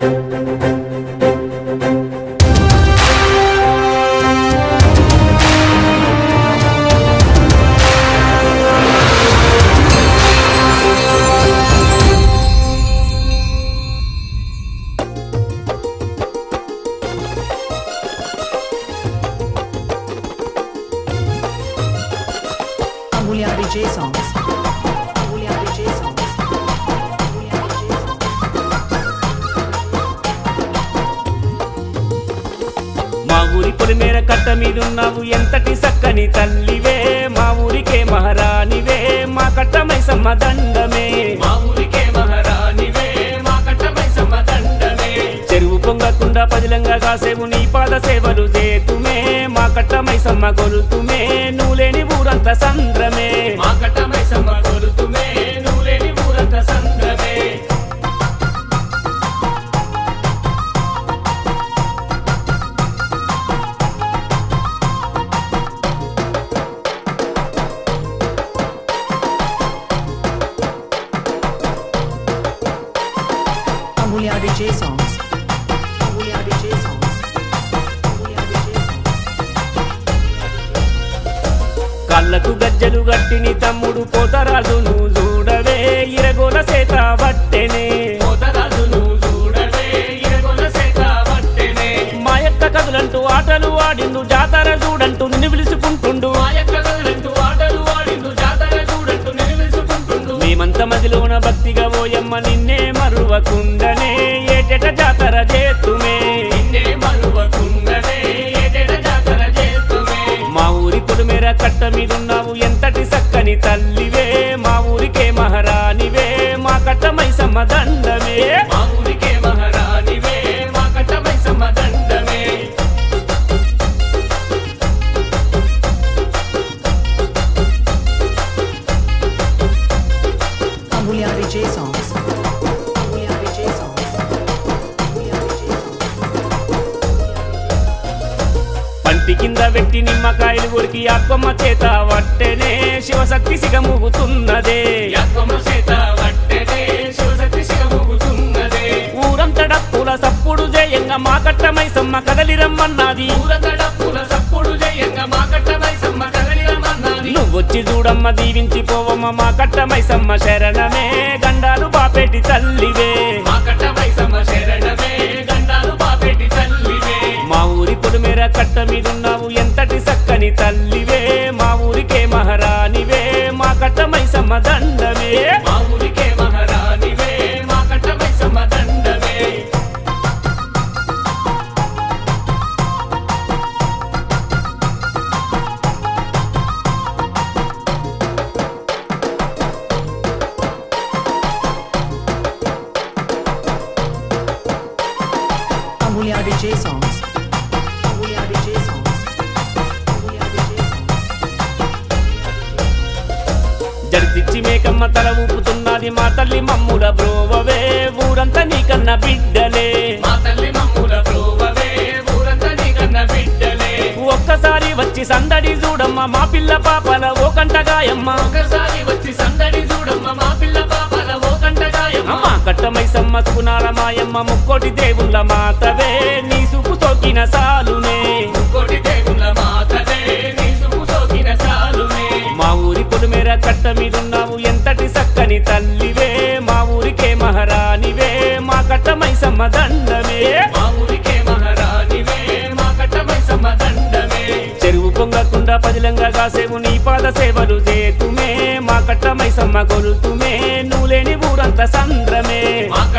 Amulya Vijay songs. Amulya Vijay songs. Amulya Vijay songs. మా ఊరి పొలిమేర కట్ట మీదున్నావు ఎంతటి సక్కని తల్లివే మా ఊరికే మహారాణివే మా కట్టమై దండమే మా ఊరికే మహారాణివే మా కట్టమై దండమే చెరువు పొంగకుండా పదిలంగా కాసేవు నీ పాద సేవలు చేతుమే మా కట్టమై సమ్మ గొలుతుమే నువ్వులేని ఊరంత సంద్రమే మా కట్టమై సమ్మ గొలుతుమే నువ్వులేని ఊరంత సంద్రమే Amulya Vijay songs. Amulya Vijay songs. Amulya Vijay songs. కళ్ళకు గజ్జలు గట్టిని తమ్ముడు పోతరాజును చూడవే ఇరగోల సేత వట్టెనే పోతరాజును చూడవే ఇరగోల సేత వట్టెనే మా యొక్క కదులంటూ ఆటలు ఆడిండు జాతర చూడంటూ నిన్ను పిలుచుకుంటుండు మా యొక్క కదులంటూ ఆటలు ఆడిండు జాతర చూడంటూ నిన్ను పిలుచుకుంటుండు మేమంత మదిలోన భక్తిగా పోయమ్మ నిన్నే మరువకుండనే ఏటెట జాతర చేతుమే నిన్నే మరువకుండనే ఏటెట జాతర చేతుమే మా ఊరి పొలిమేర కట్ట మీదున్నావు ఎంతటి సక్కని తల్లివే మా ఊరికే మహారాణివే మా కట్టమై దండమే మా ఊరికే మహారాణివే మా కట్టమై దండమే Amulya Vijay songs. Amulya Vijay songs. Amulya Vijay songs. పంటి కింద పెట్టి నిమ్మకాయలు కొరికి అక్కమ్మ చేత వట్టెనే శివశక్తి సిగముగుతున్నదే అక్కమ్మ చేత వట్టెనే శివశక్తి సిగముగుతున్నదే ఊరంతడప్పుల సప్పుడు జయంగా మా కట్టమై సమ్మ కదలి రమ్మన్నది ఊరంతడప్పుల సప్పుడు జయంగా మా కట్టమై సమ్మ కదలి రమ్మన్నది నువ్వొచ్చి చూడమ్మ దీవించి పోవమ్మ మా కట్టమై సమ్మ శరణమే గండాలు బాపేటి తల్లివే మా కట్టమై సమ్మ శరణమే గండాలు బాపేటి తల్లివే మా ఊరి పొలిమేర కట్ట మీదున్నావు ఎంతటి సక్కని తల్లివే మా ఊరికే మహారాణివే మా కట్టమై దండమే మా ఊరికే మహారాణివే మా కట్టమై దండమే Amulya Vijay songs. Amulya Vijay songs. Amulya Vijay songs. జడితిచ్చి మేకమ్మ తల ఊపుతున్నది మా తల్లి మమ్ముల బ్రోవవే ఊరంతా నీకన్న బిడ్డలే మా తల్లి మమ్ముల బ్రోవవే ఊరంతా నీకన్న బిడ్డలే ఒక్కసారి వచ్చి సందడి చూడమ్మ మా పిల్ల పాపల ఓ కంటగాయమ్మ ఒక్కసారి వచ్చి సందడి చూడమ్మ మా పిల్ల పాపల ఓ కంటగాయమ్మ మా కట్టమై సమ్మసుకునాల మాయమ్మ ముక్కోటి దేవుళ్ళ మాతవే నీ సుపు సోకిన సాలునే ముక్కోటి దేవుళ్ళ మాతవే నీ సుపు సోకిన సాలునే మా ఊరి పొలిమేర కట్ట మీదున్నావు ఎంతటి సక్కని తల్లివే మా ఊరికే మహారాణివే మా కట్టమై దండమే మా ఊరికే మహారాణివే మా కట్టమై దండమే చెరువు పొంగకుండా పదిలంగా కాసేవు నీ పాద సేవలు చేతుమే మా కట్టమై సమ్మ గొలుతుమే నువ్వులేని ఊరంత సంద్రమే మా